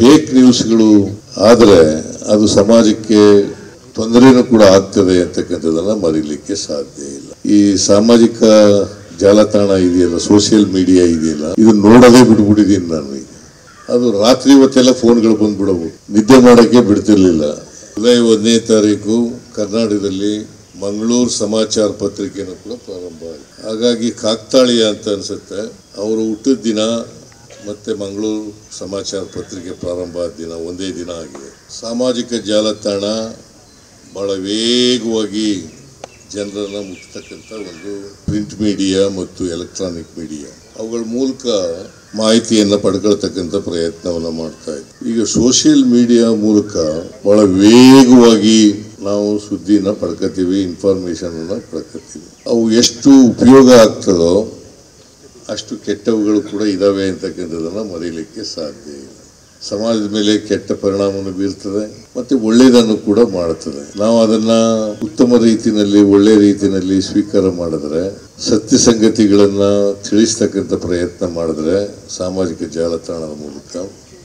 fake ನ್ಯೂಸ್ಗಳು ಆದರೆ ಅದು ಸಮಾಜಕ್ಕೆ ತೊಂದರೆನೂ ಕೂಡ ಆಗ್ತದೆ ಅಂತಕ್ಕಂಥದ್ದನ್ನ ಮರೀಲಿಕ್ಕೆ ಸಾಧ್ಯ ಇಲ್ಲ ಈ ಸಾಮಾಜಿಕ ಜಾಲತಾಣ ಇದೆಯಲ್ಲ ಸೋಷಿಯಲ್ ಮೀಡಿಯಾ ಇದೆಯಲ್ಲ ಇದು ನೋಡೋದೇ ಬಿಟ್ಬಿಟ್ಟಿದ್ದೀನಿ ನಾನು ಈಗ ಅದು ರಾತ್ರಿ ಹೊತ್ತೆಲ್ಲ ಫೋನ್ಗಳು ಬಂದ್ಬಿಡವು ನಿದ್ದೆ ಮಾಡೋಕ್ಕೆ ಬಿಡ್ತಿರ್ಲಿಲ್ಲ ಜುಲೈ ಒಂದನೇ ತಾರೀಕು ಕರ್ನಾಟಕದಲ್ಲಿ ಮಂಗಳೂರು ಸಮಾಚಾರ ಪತ್ರಿಕೆನೂ ಕೂಡ ಪ್ರಾರಂಭ ಆಗಿದೆ ಹಾಗಾಗಿ ಕಾಕ್ತಾಳೀಯ ಅಂತ ಅನ್ಸುತ್ತೆ ಅವರು ಹುಟ್ಟಿದ ದಿನ ಮತ್ತೆ ಮಂಗಳೂರು ಸಮಾಚಾರ ಪತ್ರಿಕೆ ಪ್ರಾರಂಭ ಆದ ದಿನ ಒಂದೇ ದಿನ ಆಗಿದೆ ಸಾಮಾಜಿಕ ಜಾಲತಾಣ ಬಹಳ ವೇಗವಾಗಿ ಜನರನ್ನ ಮುಟ್ತಕ್ಕಂಥ ಒಂದು ಪ್ರಿಂಟ್ ಮೀಡಿಯಾ ಮತ್ತು ಎಲೆಕ್ಟ್ರಾನಿಕ್ ಮೀಡಿಯಾ ಅವುಗಳ ಮೂಲಕ ಮಾಹಿತಿಯನ್ನು ಪಡ್ಕೊಳ್ತಕ್ಕಂಥ ಪ್ರಯತ್ನವನ್ನ ಮಾಡ್ತಾ ಇದ್ವಿ ಈಗ ಸೋಷಿಯಲ್ ಮೀಡಿಯಾ ಮೂಲಕ ಬಹಳ ವೇಗವಾಗಿ ನಾವು ಸುದ್ದಿನ ಪಡ್ಕೋತೀವಿ ಇನ್ಫಾರ್ಮೇಶನ್ ಅನ್ನ ಪಡ್ಕೋತೀವಿ ಅವು ಎಷ್ಟು ಉಪಯೋಗ ಆಗ್ತದೋ ಅಷ್ಟು ಕೆಟ್ಟವುಗಳು ಕೂಡ ಇದಾವೆ ಅಂತಕ್ಕಂಥದ್ದನ್ನ ಮರೀಲಿಕ್ಕೆ ಸಾಧ್ಯ ಇಲ್ಲ ಸಮಾಜದ ಮೇಲೆ ಕೆಟ್ಟ ಪರಿಣಾಮವನ್ನು ಬೀರ್ತದೆ ಮತ್ತೆ ಒಳ್ಳೆಯದನ್ನು ಕೂಡ ಮಾಡುತ್ತದೆ ನಾವು ಅದನ್ನ ಉತ್ತಮ ರೀತಿಯಲ್ಲಿ ಒಳ್ಳೆ ರೀತಿಯಲ್ಲಿ ಸ್ವೀಕಾರ ಮಾಡಿದ್ರೆ ಸತ್ಯ ಸಂಗತಿಗಳನ್ನ ತಿಳಿಸ್ತಕ್ಕಂಥ ಪ್ರಯತ್ನ ಮಾಡಿದ್ರೆ ಸಾಮಾಜಿಕ ಜಾಲತಾಣದ ಮೂಲಕ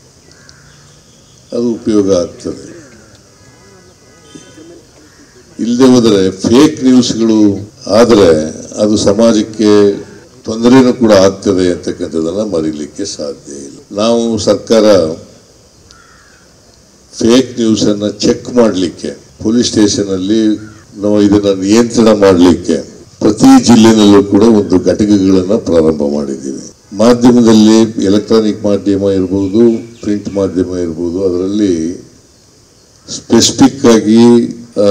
ಅದು ಉಪಯೋಗ ಆಗ್ತದೆ ಇಲ್ಲದೆ ಹೋದರೆ ಫೇಕ್ ನ್ಯೂಸ್ಗಳು ಆದರೆ ಅದು ಸಮಾಜಕ್ಕೆ ತೊಂದರೆನೂ ಕೂಡ ಆಗ್ತದೆ ಅಂತಕ್ಕಂಥದ್ದನ್ನ ಮರೀಲಿಕ್ಕೆ ಸಾಧ್ಯ ಇಲ್ಲ ನಾವು ಸರ್ಕಾರ ಫೇಕ್ ನ್ಯೂಸ್ ಅನ್ನ ಚೆಕ್ ಮಾಡಲಿಕ್ಕೆ ಪೊಲೀಸ್ ಸ್ಟೇಷನ್ ಅಲ್ಲಿ ನಾವು ಇದನ್ನ ನಿಯಂತ್ರಣ ಮಾಡಲಿಕ್ಕೆ ಪ್ರತಿ ಜಿಲ್ಲೆನಲ್ಲೂ ಕೂಡ ಒಂದು ಘಟಕಗಳನ್ನ ಪ್ರಾರಂಭ ಮಾಡಿದ್ದೀವಿ ಮಾಧ್ಯಮದಲ್ಲಿ ಎಲೆಕ್ಟ್ರಾನಿಕ್ ಮಾಧ್ಯಮ ಇರ್ಬೋದು ಪ್ರಿಂಟ್ ಮಾಧ್ಯಮ ಇರ್ಬೋದು ಅದರಲ್ಲಿ ಸ್ಪೆಸಿಫಿಕ್ ಆಗಿ ಆ,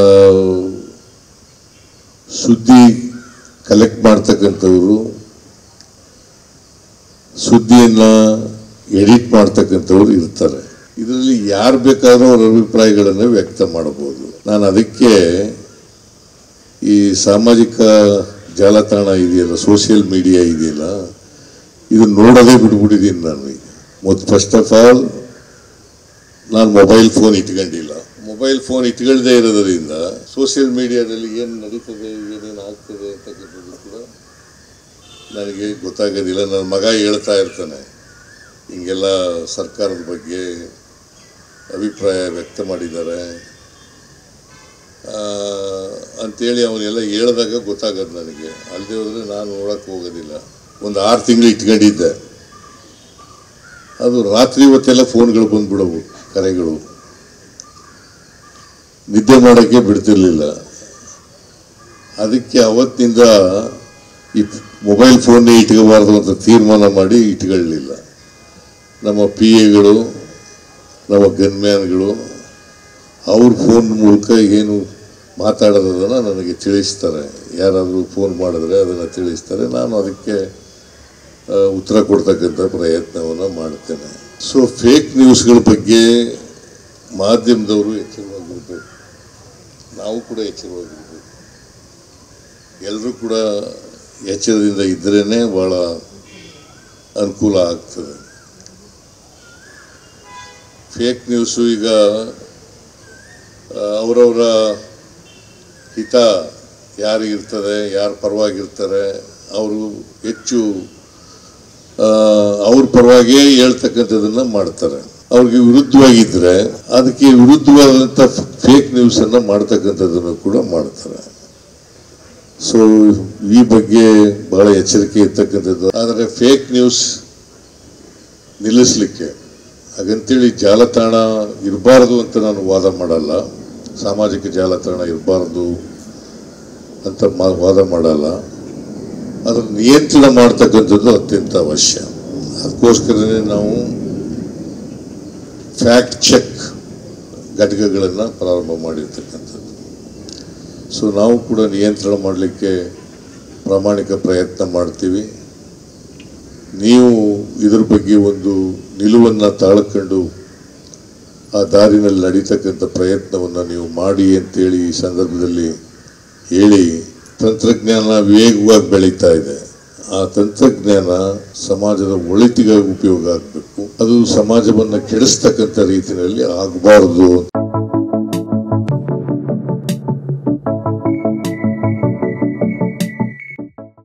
ಸುದ್ದಿ ಕಲೆಕ್ಟ್ ಮಾಡ್ತಕ್ಕಂಥವ್ರು ಸುದ್ದಿಯನ್ನ ಎಡಿಟ್ ಮಾಡ್ತಕ್ಕಂಥವ್ರು ಇರ್ತಾರೆ ಇದರಲ್ಲಿ ಯಾರು ಬೇಕಾದ್ರೂ ಅವರ ಅಭಿಪ್ರಾಯಗಳನ್ನು ವ್ಯಕ್ತ ಮಾಡಬಹುದು ನಾನು ಅದಕ್ಕೆ ಈ ಸಾಮಾಜಿಕ ಜಾಲತಾಣ ಇದೆಯಲ್ಲ ಸೋಷಿಯಲ್ ಮೀಡಿಯಾ ಇದೆಯಲ್ಲ ಇದು ನೋಡೋದೇ ಬಿಟ್ಬಿಟ್ಟಿದ್ದೀನಿ ನಾನು ಈಗ ಮತ್ತು ಫಸ್ಟ್ ಆಫ್ ಆಲ್ ನಾನು ಮೊಬೈಲ್ ಫೋನ್ ಇಟ್ಕೊಂಡಿಲ್ಲ ಮೊಬೈಲ್ ಫೋನ್ ಇಟ್ಕೊಳ್ದೇ ಇರೋದರಿಂದ ಸೋಷಿಯಲ್ ಮೀಡಿಯಾದಲ್ಲಿ ಏನು ನಡೀತದೆ ಏನೇನು ಆಗ್ತದೆ ಅಂತಕ್ಕಂಥದ್ದು ಕೂಡ ನನಗೆ ಗೊತ್ತಾಗೋದಿಲ್ಲ ನನ್ನ ಮಗ ಹೇಳ್ತಾ ಇರ್ತಾನೆ ಹಿಂಗೆಲ್ಲ ಸರ್ಕಾರದ ಬಗ್ಗೆ ಅಭಿಪ್ರಾಯ ವ್ಯಕ್ತ ಮಾಡಿದ್ದಾರೆ ಆ, ಅಂತೇಳಿ ಅವನ್ನೆಲ್ಲ ಹೇಳಿದಾಗ ಗೊತ್ತಾಗೋದು ನನಗೆ ಅಲ್ಲದೆ ಹೋದರೆ ನಾನು ನೋಡಕ್ಕೆ ಹೋಗೋದಿಲ್ಲ ಒಂದು ಆರು ತಿಂಗಳು ಇಟ್ಕೊಂಡಿದ್ದೆ ಅದು ರಾತ್ರಿ ಹೊತ್ತೆಲ್ಲ ಫೋನ್ಗಳು ಬಂದ್ಬಿಡವು ಕರೆಗಳು ನಿದ್ದೆ ಮಾಡೋಕ್ಕೆ ಬಿಡ್ತಿರ್ಲಿಲ್ಲ ಅದಕ್ಕೆ ಅವತ್ತಿನಿಂದ ಈ ಮೊಬೈಲ್ ಫೋನ್ನೇ ಇಟ್ಕೋಬಾರ್ದು ಅಂತ ತೀರ್ಮಾನ ಮಾಡಿ ಇಟ್ಕೊಳ್ಳಲಿಲ್ಲ ನಮ್ಮ ಪಿ ಎಗಳು ನಮ್ಮ ಗನ್ಮ್ಯಾನ್ಗಳು ಅವ್ರ ಫೋನ್ ಮೂಲಕ ಏನು ಮಾತಾಡೋದನ್ನು ನನಗೆ ತಿಳಿಸ್ತಾರೆ ಯಾರಾದರೂ ಫೋನ್ ಮಾಡಿದ್ರೆ ಅದನ್ನು ತಿಳಿಸ್ತಾರೆ ನಾನು ಅದಕ್ಕೆ ಆ, ಉತ್ತರ ಕೊಡ್ತಕ್ಕಂಥ ಪ್ರಯತ್ನವನ್ನು ಮಾಡ್ತೇನೆ ಸೊ ಫೇಕ್ ನ್ಯೂಸ್ಗಳ ಬಗ್ಗೆ ಮಾಧ್ಯಮದವರು ಎಚ್ಚರವಾಗಿರ್ಬೇಕು ನಾವು ಕೂಡ ಎಚ್ಚರವಾಗಿರ್ಬೇಕು ಎಲ್ಲರೂ ಕೂಡ ಎಚ್ಚರದಿಂದ ಇದ್ರೇ ಭಾಳ ಅನುಕೂಲ ಆಗ್ತದೆ ಫೇಕ್ ನ್ಯೂಸು ಈಗ ಆ, ಅವರವರ ಹಿತ ಯಾರಿಗಿರ್ತದೆ ಯಾರ ಪರವಾಗಿರ್ತಾರೆ ಅವರು ಹೆಚ್ಚು ಆ, ಅವ್ರ ಪರವಾಗಿಯೇ ಹೇಳ್ತಕ್ಕಂಥದ್ದನ್ನ ಮಾಡ್ತಾರೆ ಅವ್ರಿಗೆ ವಿರುದ್ಧವಾಗಿದ್ರೆ ಅದಕ್ಕೆ ವಿರುದ್ಧವಾದಂಥ ಫೇಕ್ ನ್ಯೂಸ್ ಅನ್ನ ಮಾಡ್ತಕ್ಕಂಥದ್ದನ್ನು ಕೂಡ ಮಾಡ್ತಾರೆ ಸೊ ಈ ಬಗ್ಗೆ ಬಹಳ ಎಚ್ಚರಿಕೆ ಇರ್ತಕ್ಕಂಥದ್ದು ಆದರೆ ಫೇಕ್ ನ್ಯೂಸ್ ನಿಲ್ಲಿಸಲಿಕ್ಕೆ ಹಾಗಂತೇಳಿ ಜಾಲತಾಣ ಇರಬಾರ್ದು ಅಂತ ನಾನು ವಾದ ಮಾಡಲ್ಲ ಸಾಮಾಜಿಕ ಜಾಲತಾಣ ಇರಬಾರ್ದು ಅಂತ ಮಾ- ವಾದ ಮಾಡಲ್ಲ ಅದನ್ನು ನಿಯಂತ್ರಣ ಮಾಡ್ತಕ್ಕಂಥದ್ದು ಅತ್ಯಂತ ಅವಶ್ಯ ಅದಕ್ಕೋಸ್ಕರನೇ ನಾವು ಫ್ಯಾಕ್ಟ್ ಚೆಕ್ ಘಟಕಗಳನ್ನು ಪ್ರಾರಂಭ ಮಾಡಿರ್ತಕ್ಕಂಥದ್ದು ಸೊ ನಾವು ಕೂಡ ನಿಯಂತ್ರಣ ಮಾಡಲಿಕ್ಕೆ ಪ್ರಾಮಾಣಿಕ ಪ್ರಯತ್ನ ಮಾಡ್ತೀವಿ ನೀವು ಇದ್ರ ಬಗ್ಗೆ ಒಂದು ನಿಲುವನ್ನು ತಾಳ್ಕೊಂಡು ಆ ದಾರಿನಲ್ಲಿ ನಡೀತಕ್ಕಂಥ ಪ್ರಯತ್ನವನ್ನು ನೀವು ಮಾಡಿ ಅಂತೇಳಿ ಈ ಸಂದರ್ಭದಲ್ಲಿ ಹೇಳಿ ತಂತ್ರಜ್ಞಾನ ವೇಗವಾಗಿ ಬೆಳೀತಾ ಇದೆ ಆ ತಂತ್ರಜ್ಞಾನ ಸಮಾಜದ ಒಳಿತಿಗಾಗಿ ಉಪಯೋಗ ಆಗಬೇಕು ಅದು ಸಮಾಜವನ್ನು ಕೆಡಿಸ್ತಕ್ಕಂಥ ರೀತಿಯಲ್ಲಿ ಆಗಬಾರ್ದು